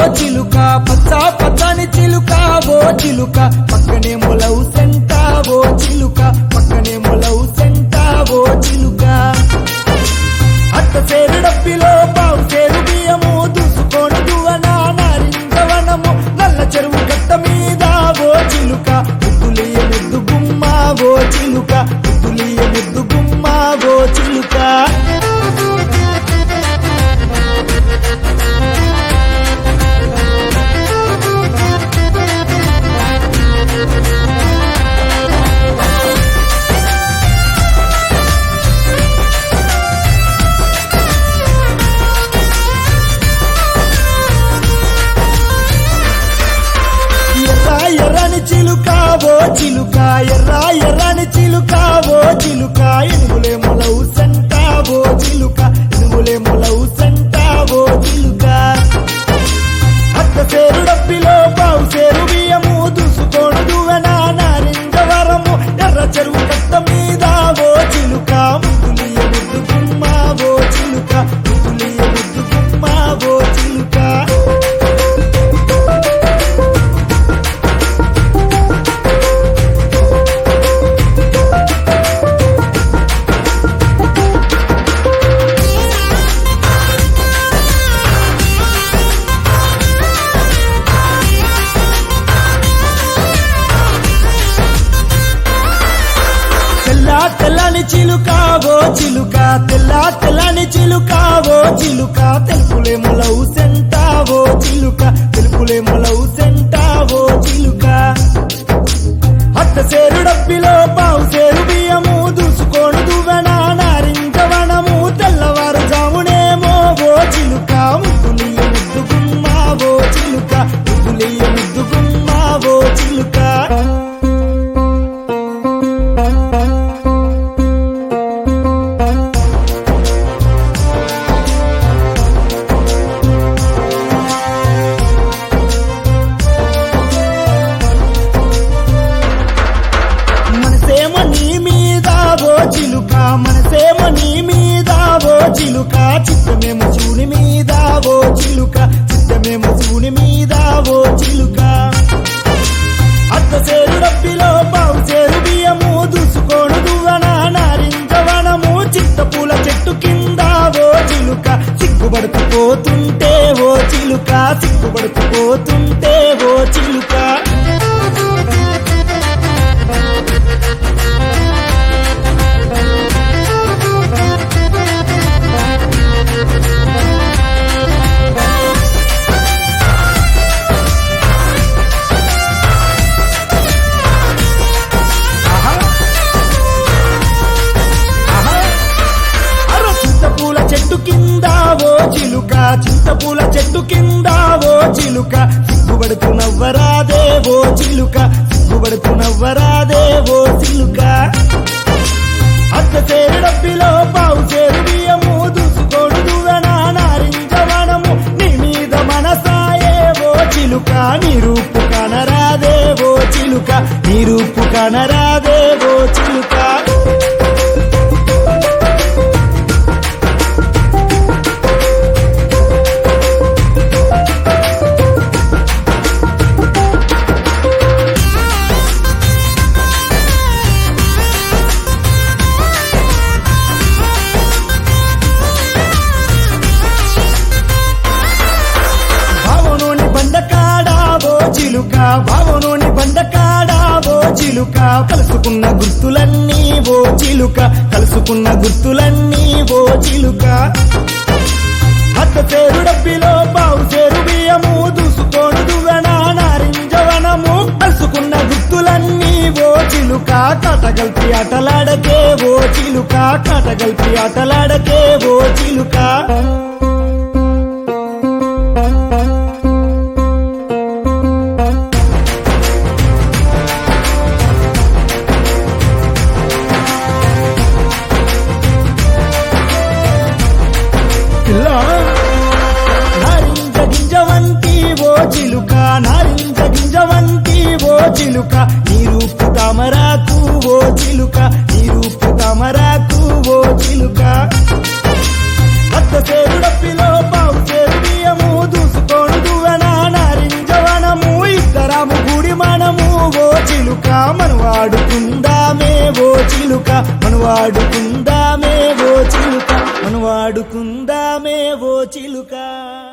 చిలుక పచ్చ పచ్చని చిలుక ఓ చిలుక పక్కనే మొలవు సెంట ఓ చిలుక పక్కనే మొలవు సెంట ఓ చిలుక అత్త సేరు డబ్బిలో పావు సేరు బియ్యము దూసుకొని దువన నారింజవనము నల్ల చెరువు గట్ట మీద ఓ చిలుక ముద్దులియ ముద్దు గుమ్మ ఓ చిలుక ముద్దులియ ముద్దు గుమ్మ ఓ చిలుక ఎర్ర ఎర్రని చిలుక ఓ చిలుక ఎర్ర ఎర్రని చిలుక ఓ చిలుక ఎనుగులే మొలవు సెంట ఓ చిలుక ఎనుగులే మొలవు సెంట ఓ చిలుక అత్త సేరు డబ్బిలో పావు సేరు బియ్యము దూసుకోడు దువెన నారింజవరము ఎర్ర చెరువు కట్ట మీద ఓ చిలుక ముద్దులియ ముద్దు గుమ్మ ఓ చిలుక ముద్దులియ ముద్దు గుమ్మ ఓ చిలుక తెల్ల తెల్లని చిలుక ఓ చిలుక తెల్ల తెల్లని చిలుక ఓ చిలుక తెలుపులే మొలవు సెంట ఓ చిలుక తెలుపులే మొలవు సెంట ఓ చిలుక అత్త సేరు డబ్బిలో పావు సేరు బియ్యము దూసుకోను దువ్వెన నారింజవనము తెల్లవారు జామునేమో ఓ చిలుక ముద్దులియ ముద్దు గుమ్మ ఓ చిలుక ముద్దులియ ముద్దు గుమ్మ ఓ చిలుక మనసేమో నీ మీద ఓ చిలుక మనసేమో నీ మీద ఓ చిలుక చిత్తమేమో శివుని మీద ఓ చిలుక చిత్తమేమో శివుని మీద ఓ చిలుక అత్త సేరు డబ్బిలో పావు సేరు బియ్యము దూసుకోను దువ్వన నారింజవనము చిత్త పూల చెట్టు కింద ఓ చిలుక సిగ్గుపడుతూ పోతుంటే ఓ చిలుక సిగ్గుపడుతూ పోతుంటే ఓ చిలుక అర చింతపూల చెట్టు కింద ఓ చిలుక చింతపూల చెట్టు కింద ఓ చిలుక సిగ్గుపడుతూ నవ్వరాదే ఓ చిలుక సిగ్గుపడుతూ నవ్వరాదే ఓ చిలుక అత్త సేరు డబ్బిలో పావు సేరు బియ్యము దూసుకోడు దువ్వెన నారింజవనము నీ మీద మనసాయే ఓ చిలుక నీ రూపు కనరాదే ఓ చిలుక నీ రూపు కనరాదే ఓ చిలుక భావనోని బండకాడా ఓ చిలుక భావనోని బండకాడా ఓ చిలుక కలుసుకున్న గుర్తులన్నీ ఓ చిలుక కలుసుకున్న గుర్తులన్నీ ఓ చిలుక అత్త పేరు డబ్బిలో పావు సేరు బియ్యము దూసుకోను దువ్వెన నారింజవనము కలుసుకున్న గుర్తులన్నీ ఓ చిలుక కటగల్పి ఆటలాడకే ఓ చిలుక కటగల్పి ఆటలాడకే ఓ చిలుక పిల్ల నారింజ గింజ వంటి ఓ చిలుక నారింజ గింజ వంటి ఓ చిలుక నీ రూపు తామరాకు ఓ చిలుక నీ రూపు తామరాకు ఓ చిలుక అత్త సేరు డప్పిలో పావు సేరు బియ్యము దూసుకోను దువ్వెన చిలుక మనం వాడుకుందామే ఓ చిలుక మనం వాడుకుందామే ఓ చిలుక